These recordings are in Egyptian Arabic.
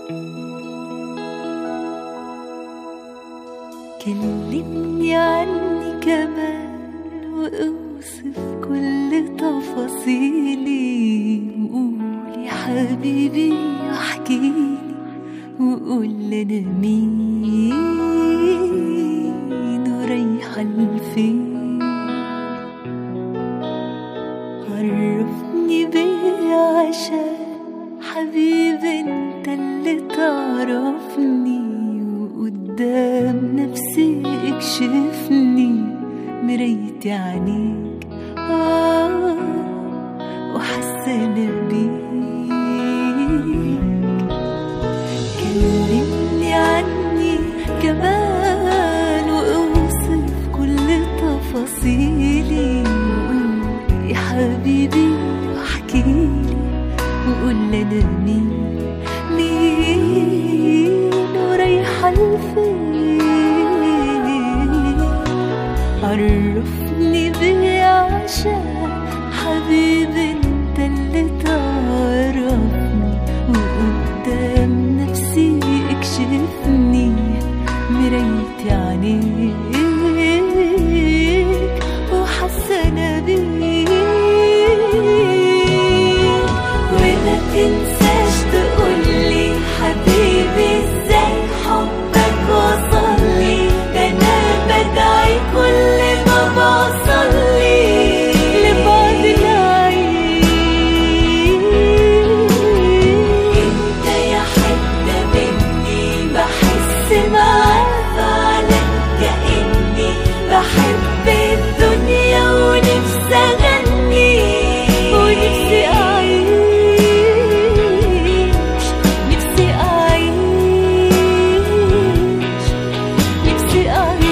كلمني عني كمان واوصف كل تفاصيلي وقول يا حبيبي احكيلي وقول انا مين ورايحة لفين عرفني بيه عشان حبيبي انت اللي تعرفني وقدام نفسي اكشفني مرايتي عينيك آه وحسنا بيك كلمني عني كمان واوصف كل تفاصيلي وقول يا حبيبي واحكيلي وقول انا مين مين ورايحة لفين عرفني بيه عشان حبيبي انت اللي تعرفني وقدام نفسي اكشفني مرايتي عينيك وحسنا بيك وما تنساش تقولي حبيبي ازاي حبك وصلي ده انا بدعي كل ما بصلي لبعض العيش انت يا حتة مني بحس معاك فعلا كأني بحب الدنيا ونفسي اغني ونفسي اعيش نفسي اعيش نفسي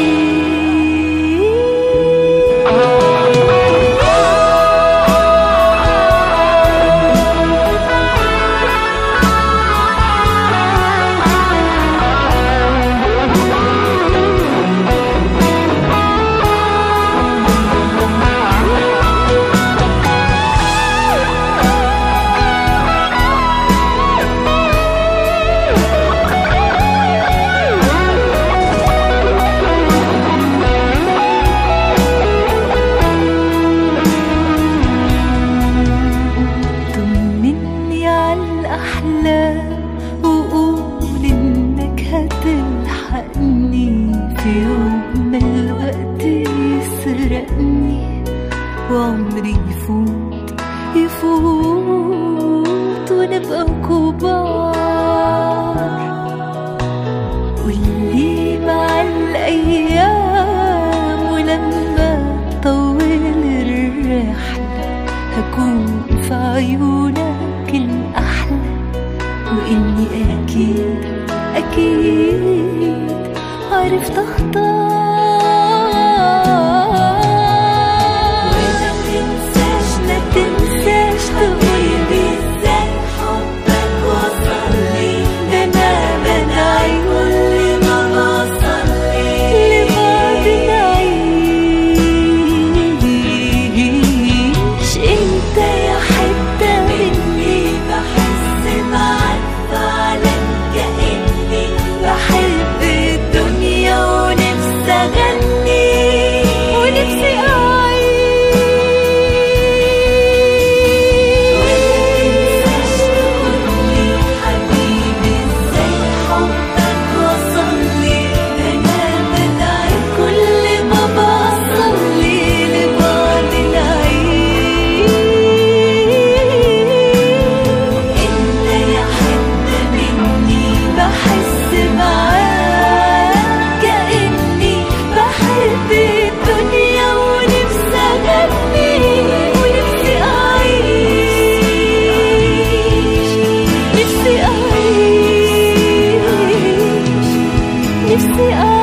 طمني على الأحلام وقول إنك هتلحقني في يوم ما الوقت يسرقني وعمري يفوت يفوت ونبقى كبار واللي مع الأيام ولما تطول الرحلة هكون في عيونك الأحلى وإني أكيد أكيد عرفت أختار وما تنساش لا تنساش تقولي ازاي حبك وصلي ده أنا بدعي كل ما بصلي لبعض نعيش انت يا حتة مني بحس معاك فعلا كأني بحب الدنيا ونفسي اغني ونفسي اعيش تقولي حبيبي ازاي حبك وصلي ده انا بدعي كل ما بصلي لبعض نعيش انت يا حتة مني بحس معاك كأني بحب الدنيا ونفسي اغني ونفسي اعيش نفسي اعيش نفسي اعيش